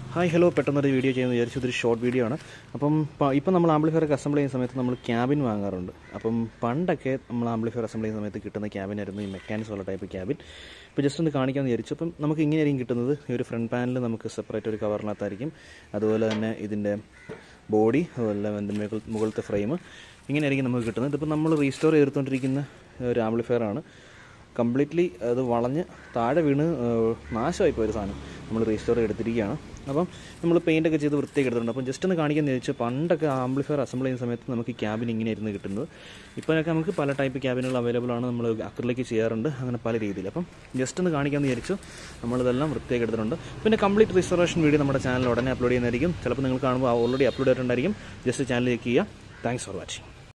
hi hello പെട്ടെന്നൊരു video ചെയ്യുന്ന വിചാരിച്ചു ഇതൊരു ഷോർട്ട് വീഡിയോ ആണ് അപ്പം പ- ഇപ്പം നമ്മൾ ആംപ്ലിഫയർ ഒക്കെ അസംബിൾ ചെയ്യുന്ന സമയത്ത് നമ്മൾ ക്യാബിൻ വാങ്ങാറുണ്ട് അപ്പം പണ്ടൊക്കെ നമ്മൾ ആംപ്ലിഫയർ അസംബിൾ ചെയ്യുന്ന സമയത്ത് കിട്ടുന്ന ക്യാബിനായിരുന്നു ഈ മെക്കാനിക്സ് ഉള്ള ടൈപ്പ് ക്യാബിൻ ഇപ്പോൾ ജസ്റ്റ് ഒന്ന് കാണിക്കാമെന്ന് വിചാരിച്ചു അപ്പം നമുക്ക് ഇങ്ങനെയായിരിക്കും കിട്ടുന്നത് ഈ ഒരു ഫ്രണ്ട് പാനൽ നമുക്ക് സെപ്പറേറ്റ് ഒരു കവറിനകത്തായിരിക്കും അതുപോലെ തന്നെ ഇതിൻ്റെ ബോഡി അതുപോലെ അതിൻ്റെ മുകൾ മുകളിലത്തെ ഫ്രെയിം ഇങ്ങനെയായിരിക്കും നമുക്ക് കിട്ടുന്നത് ഇതിപ്പോൾ നമ്മൾ റീസ്റ്റോർ ചെയ്തെടുത്തുകൊണ്ടിരിക്കുന്ന ഒരു ആംപ്ലിഫയർ ആണ് കംപ്ലീറ്റ്ലി അത് വളഞ്ഞ് താഴെ വീണ് ഏഹ്, നാശമായി പോയൊരു സാധനം നമ്മൾ റീസ്റ്റോർ എടുത്തിരിക്കുകയാണ് അപ്പം നമ്മൾ പെയിൻ്റ് ഒക്കെ ചെയ്ത് വൃത്തിയാക്കി എടുത്തിട്ടുണ്ട് അപ്പം ജസ്റ്റ് ഒന്ന് കാണിക്കാൻ ചോദിച്ചാൽ പണ്ടൊക്കെ ആംപ്ലിഫയർ അസംബിൾ ചെയ്യുന്ന സമയത്ത് നമുക്ക് ക്യാബിൻ ഇങ്ങനെയായിരുന്നു കിട്ടുന്നത് ഇപ്പോഴൊക്കെ നമുക്ക് പല ടൈപ്പ് ക്യാബിനുകൾ അവൈലബിൾ ആണ് നമ്മൾ അക്രിലേക്ക് ചെയ്യാറുണ്ട് അങ്ങനെ പല രീതിയിൽ അപ്പം ജസ്റ്റ് ഒന്ന് കാണിക്കാമെന്ന് വിചാരിച്ചു നമ്മളിതെല്ലാം വൃത്തിയാക്കി എടുത്തിട്ടുണ്ട് പിന്നെ കംപ്ലീറ്റ് റിസർവേഷൻ വീഡിയോ നമ്മുടെ ചാനൽ ഉടനെ അപ്ലോഡ് ചെയ്യുന്നതായിരിക്കും ചിലപ്പോൾ നിങ്ങൾ കാണുമ്പോൾ ഓൾറെഡി അപ്ലോഡ് ചെയ്തിട്ടുണ്ടായിരിക്കും ജസ്റ്റ് ചാനൽ ചെക്ക് ചെയ്യുക താങ്ക്സ് ഫോർ വാച്ചിങ്